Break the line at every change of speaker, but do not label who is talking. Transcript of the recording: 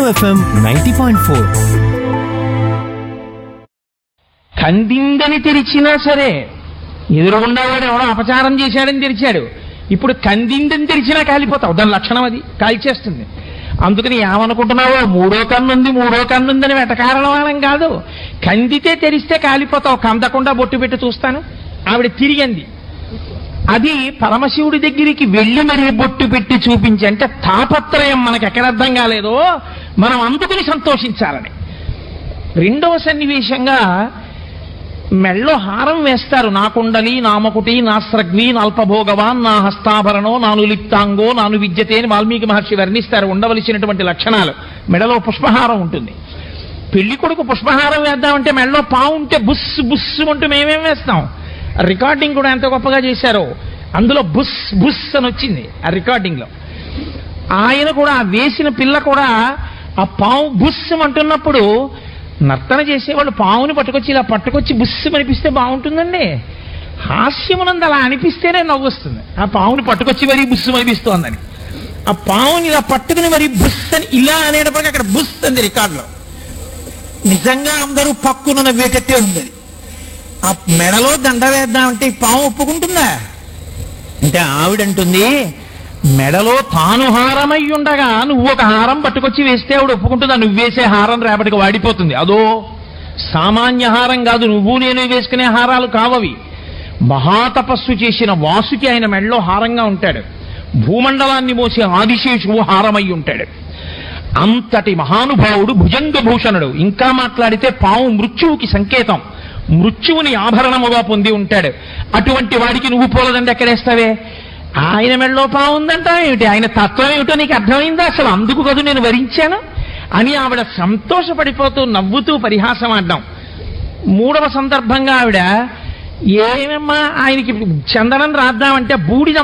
FM ninety point four
కందిందని తెరిచినా సరే ఎదురుగుండా వాడు ఎవడో అపచారం చేశాడని తెరిచాడు ఇప్పుడు కందిందని తెరిచినా కాలిపోతావు దాని లక్షణం అది కాల్చేస్తుంది అందుకని ఏమనుకుంటున్నావో మూడో కన్నుంది మూడో కన్నుందని వెటకారణం కాదు కందితే తెరిస్తే కాలిపోతావు కందకుండా బొట్టు పెట్టి చూస్తాను ఆవిడ తిరిగింది అది పరమశివుడి దగ్గరికి వెళ్ళి మరీ బొట్టు పెట్టి చూపించి అంటే తాపత్రయం మనకు ఎక్కడ అర్థం కాలేదో మనం అందుకుని సంతోషించాలని రెండవ సన్నివేశంగా మెళ్ళో హారం వేస్తారు నా కుండలి నామకుటి నా స్రగ్వి నాల్పభోగవాన్ నా హస్తాభరణో నాను లిప్తాంగో నాను విద్యతే అని వాల్మీకి మహర్షి వర్ణిస్తారు ఉండవలసినటువంటి లక్షణాలు మెడలో పుష్పహారం ఉంటుంది పెళ్లి కొడుకు పుష్పహారం వేద్దామంటే మెడలో పావు ఉంటే బుస్ బుస్ అంటూ మేమేం వేస్తాం రికార్డింగ్ కూడా ఎంత గొప్పగా చేశారో అందులో బుస్ బుస్ అని వచ్చింది ఆ రికార్డింగ్ లో ఆయన కూడా ఆ వేసిన పిల్ల కూడా ఆ పావు బుస్సం అంటున్నప్పుడు నర్తన చేసేవాళ్ళు పావుని పట్టుకొచ్చి ఇలా పట్టుకొచ్చి బుస్సం అనిపిస్తే బాగుంటుందండి హాస్యమునందు అలా అనిపిస్తేనే నవ్వు వస్తుంది ఆ పావుని పట్టుకొచ్చి మరీ బుస్సం అనిపిస్తోందని ఆ పావుని ఇలా పట్టుకుని మరి బుస్ అని ఇలా అనేటప్పటికి అక్కడ బుస్ అంది రికార్డులో నిజంగా అందరూ పక్కున నవ్వేటట్టే ఉంది అది. ఆ మెడలో దండ వేద్దామంటే ఈ పాము ఒప్పుకుంటుందా అంటే ఆవిడంటుంది మెడలో తాను హారమై ఉండగా నువ్వు ఒక హారం పట్టుకొచ్చి వేస్తే ఆవిడ ఒప్పుకుంటుందా నువ్వు వేసే హారం రేపటికి వాడిపోతుంది అదో సామాన్య హారం కాదు నువ్వు నేను వేసుకునే హారాలు కావవి మహాతపస్సు చేసిన వాసుకి ఆయన మెడలో హారంగా ఉంటాడు భూమండలాన్ని మోసే ఆదిశేషువు హారమై ఉంటాడు అంతటి మహానుభావుడు భుజంగభూషణుడు ఇంకా మాట్లాడితే పాము మృత్యువుకి సంకేతం మృత్యువుని ఆభరణముగా పొంది ఉంటాడు అటువంటి వాడికి నువ్వు పూలదండ ఎక్కడేస్తావే ఆయన మెడలో పాము ఉందంట ఏమిటి ఆయన తత్వం ఏమిటో నీకు అర్థమైందా అసలు అందుకు కదూ నేను వరించాను అని ఆవిడ సంతోషపడిపోతూ నవ్వుతూ పరిహాసం ఆడ్డాం మూడవ సందర్భంగా ఆవిడ ఏమమ్మా ఆయనకి చందనం రాద్దామంటే బూడిద